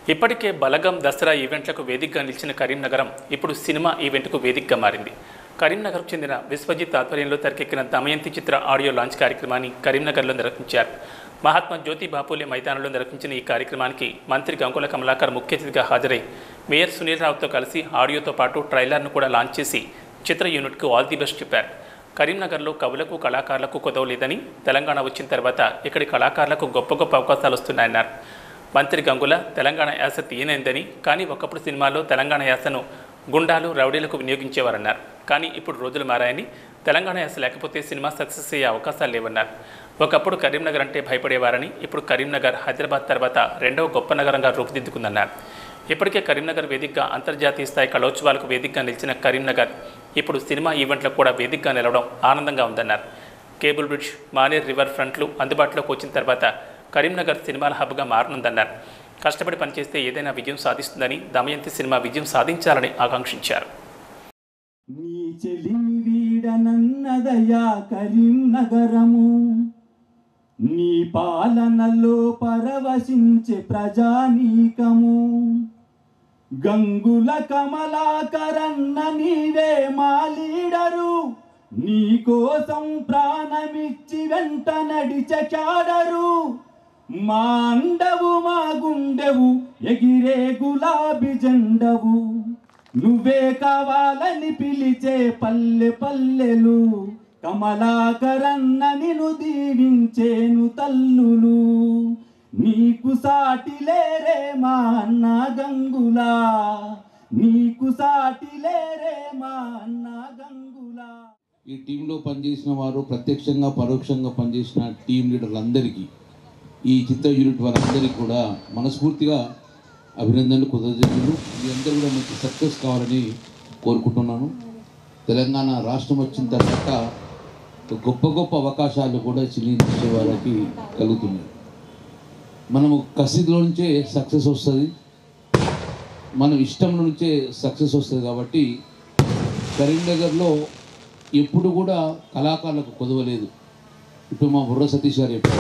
ఇప్పటికే బలగం దసరా ఈవెంట్లకు వేదికగా నిలిచిన కరీంనగరం ఇప్పుడు సినిమా ఈవెంట్కు వేదికగా మారింది కరీంనగర్కు చెందిన విశ్వజిత్ ఆధ్వర్యంలో తెరకెక్కిన దమయంతి చిత్ర ఆడియో లాంచ్ కార్యక్రమాన్ని కరీంనగర్లో నిర్వహించారు మహాత్మా జ్యోతి బాపులే మైదానంలో నిర్వహించిన ఈ కార్యక్రమానికి మంత్రి గంగుల కమలాకర్ ముఖ్య అతిథిగా హాజరై మేయర్ సునీల్ రావుతో కలిసి ఆడియోతో పాటు ట్రైలర్ను కూడా లాంచ్ చేసి చిత్ర యూనిట్కు ఆల్ ది బెస్ట్ చెప్పారు కరీంనగర్లో కవులకు కళాకారులకు కుదవలేదని తెలంగాణ వచ్చిన తర్వాత ఇక్కడి కళాకారులకు గొప్ప గొప్ప అవకాశాలు వస్తున్నాయన్నారు మంత్రి గంగుల తెలంగాణ యాస తీయనైందని కానీ ఒకప్పుడు సినిమాల్లో తెలంగాణ యాసను గుండాలు రౌడీలకు వినియోగించేవారన్నారు కానీ ఇప్పుడు రోజులు మారాయని తెలంగాణ యాస లేకపోతే సినిమా సక్సెస్ అయ్యే అవకాశాలు లేవన్నారు ఒకప్పుడు కరీంనగర్ అంటే భయపడేవారని ఇప్పుడు కరీంనగర్ హైదరాబాద్ తర్వాత రెండవ గొప్ప నగరంగా రూపుదిద్దుకుందన్నారు ఇప్పటికే కరీంనగర్ వేదికగా అంతర్జాతీయ స్థాయి కళోత్సవాలకు వేదికగా నిలిచిన కరీంనగర్ ఇప్పుడు సినిమా ఈవెంట్లకు కూడా వేదికగా నిలవడం ఆనందంగా ఉందన్నారు కేబుల్ బ్రిడ్జ్ మానేర్ రివర్ ఫ్రంట్లు అందుబాటులోకి వచ్చిన తర్వాత కరీంనగర్ సినిమాల హబ్గా మారనుందన్నారు కష్టపడి పనిచేస్తే ఏదైనా విజయం సాధిస్తుందని దమయంతి సినిమా విజయం సాధించాలని ఆకాంక్షించారు నీ చెలిమి వీడనన్నదయా కరీంనగరము నీ పాలనలో పరవశించే ప్రజానీకము గంగుల కమలాకరన్న నీవే మా లీడరు నీ కోసం ప్రాణమిచ్చి వెంట నడిచే చాడరు మా అండవు మా గుండెవు ఎగిరే గులాబీ జెండవు నువ్వే కావాలని పిలిచే పల్లె పల్లెలు కమలాకరన్న నిను దీవించేను తల్లులు నీకు సాటి లేరే మా అన్న గంగులా నీకు సాటి లేరే మా అన్న గంగులా ఈ టీంలో పనిచేసిన వారు ప్రత్యక్షంగా పరోక్షంగా పనిచేసిన టీం లీడర్లందరికీ ఈ చిత్ర యూనిట్ వారందరికీ కూడా మనస్ఫూర్తిగా అభినందనలు కృతజ్ఞతలు మీ అందరూ కూడా మంచి సక్సెస్ కావాలని కోరుకుంటున్నాను తెలంగాణ రాష్ట్రం వచ్చిన తర్వాత గొప్ప గొప్ప అవకాశాలు కూడా సినీ ఇండస్ట్రీ వాళ్ళకి కలుగుతున్నాయి మనము కసిలో నుంచే సక్సెస్ వస్తుంది మనం ఇష్టం నుంచే సక్సెస్ వస్తుంది కాబట్టి కరీంనగర్లో ఎప్పుడు కూడా కళాకారులకు కొదవలేదు ఇప్పుడు మా బుర్ర సతీష్ గారు చెప్పారు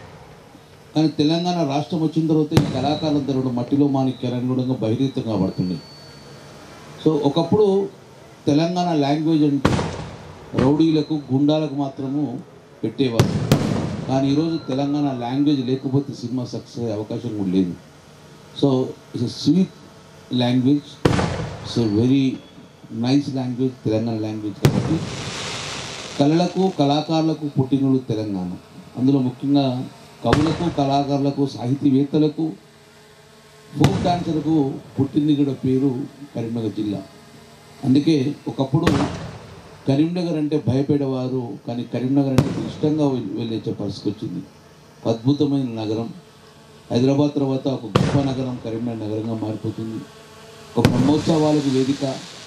కానీ తెలంగాణ రాష్ట్రం వచ్చిన తర్వాత ఈ కళాకారులందరూ కూడా మట్టిలో మాణిక్యాలని కూడా బహిరీతంగా పడుతుంది సో ఒకప్పుడు తెలంగాణ లాంగ్వేజ్ అంటే రౌడీలకు గుండాలకు మాత్రము పెట్టేవారు కానీ ఈరోజు తెలంగాణ లాంగ్వేజ్ లేకపోతే సినిమా సక్సెస్ అయ్యే అవకాశం కూడా లేదు so it's sweet language so very nice language Telangana language కాబట్టి కళలకు కళాకారులకు పుట్టినోడు తెలంగాణ అందులో ముఖ్యంగా కవులకు కళాకారులకు సాహితీవేత్తలకు ఫోక్ డాన్సర్లకు పుట్టింది కూడా పేరు కరీంనగర్ జిల్లా అందుకే ఒకప్పుడు కరీంనగర్ అంటే భయపడేవారు కానీ కరీంనగర్ అంటే ఇష్టంగా వెళ్ళే పరిస్థితి వచ్చింది అద్భుతమైన నగరం హైదరాబాద్ తర్వాత ఒక గొప్ప నగరం కరీంనగర్ నగరంగా మారిపోతుంది ఒక బ్రహ్మోత్సవాలకు వేదిక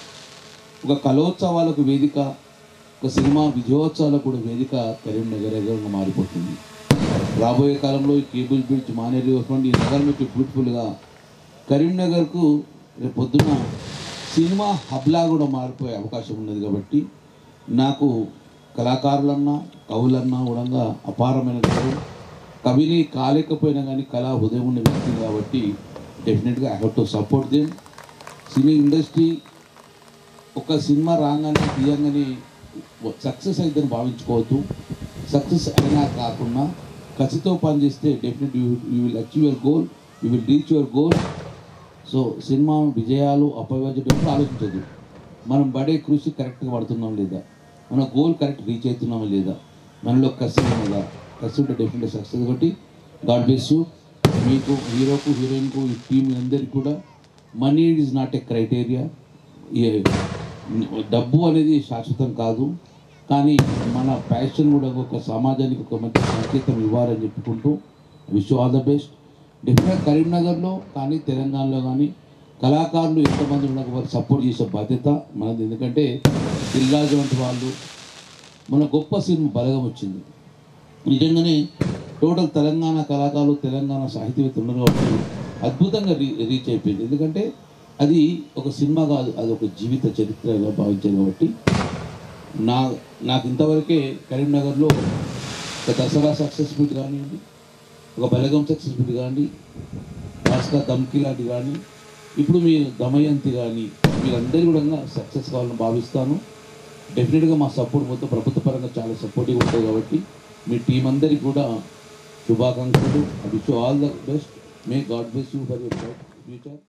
ఒక కళోత్సవాలకు వేదిక ఒక సినిమా విజయోత్సవాలకు కూడా వేదిక కరీంనగర్ నగరంగా మారిపోతుంది రాబోయే కాలంలో ఈ కేబుల్ బ్రిడ్జ్ మానేరు ఈ నగరం యొక్క బ్యూటిఫుల్గా కరీంనగర్కు రేపు పొద్దున సినిమా హబ్లా కూడా మారిపోయే అవకాశం ఉన్నది కాబట్టి నాకు కళాకారులన్నా కవులన్నా కూడా అపారమైన గౌరవం కవిని కాలేకపోయినా కానీ కళా హృదయం ఉన్న వ్యక్తి కాబట్టి డెఫినెట్గా I have to support them cine industry ఒక సినిమా రాగానే తీయంగానే సక్సెస్ అయిద్దని భావించుకోవద్దు సక్సెస్ అయినా కాకుండా కసితో పనిచేస్తే definitely you you will achieve your goal you will reach your goal so cinema విజయాలు అపవిజయం ఆలోచించదు మనం పడే కృషి కరెక్ట్గా పడుతున్నాం లేదా మన గోల్ కరెక్ట్ రీచ్ అవుతున్నామా లేదా మనలో కసి ఉన్నదా కసి ఉంటే డెఫినెట్గా సక్సెస్ కాబట్టి గాడ్ బ్లెస్ యూ మీకు హీరోకు హీరోయిన్కు ఈ టీం అందరికీ కూడా money is not a criteria డబ్బు అనేది శాశ్వతం కాదు కానీ మన ప్యాషన్ కూడా ఒక సమాజానికి ఒక మంచి సంకేతం ఇవ్వాలని చెప్పుకుంటూ wish all the best definitely కరీంనగర్లో కానీ తెలంగాణలో కానీ కళాకారులు ఎంతమంది ఉన్నారు వారికి సపోర్ట్ చేసే బాధ్యత మనది ఎందుకంటే దిల్రాజు వంటి వాళ్ళు మన గొప్ప సినిమా బలగం వచ్చింది నిజంగానే టోటల్ తెలంగాణ కళాకారులు తెలంగాణ సాహిత్యవేత్త ఉన్నారు కాబట్టి అద్భుతంగా రీ రీచ్ అయిపోయింది ఎందుకంటే అది ఒక సినిమా కాదు అది ఒక జీవిత చరిత్రగా భావించాను కాబట్టి నా నాకు ఇంతవరకే కరీంనగర్లో ఒక దసరా సక్సెస్ మీట్ కానివ్వండి ఒక బలగం సక్సెస్ మీట్ కానివ్వండి ఆ భాస్కర్ దమ్కి లాంటి కానీ ఇప్పుడు మీ దమయంతి కానీ మీరందరూ కూడా సక్సెస్ కావాలని భావిస్తాను డెఫినెట్గా మా సపోర్ట్ మొత్తం ప్రభుత్వ పరంగా చాలా సపోర్టివ్ ఉంటుంది కాబట్టి మీ టీం అందరికీ కూడా శుభాకాంక్షలు wish all the best may God bless you for your future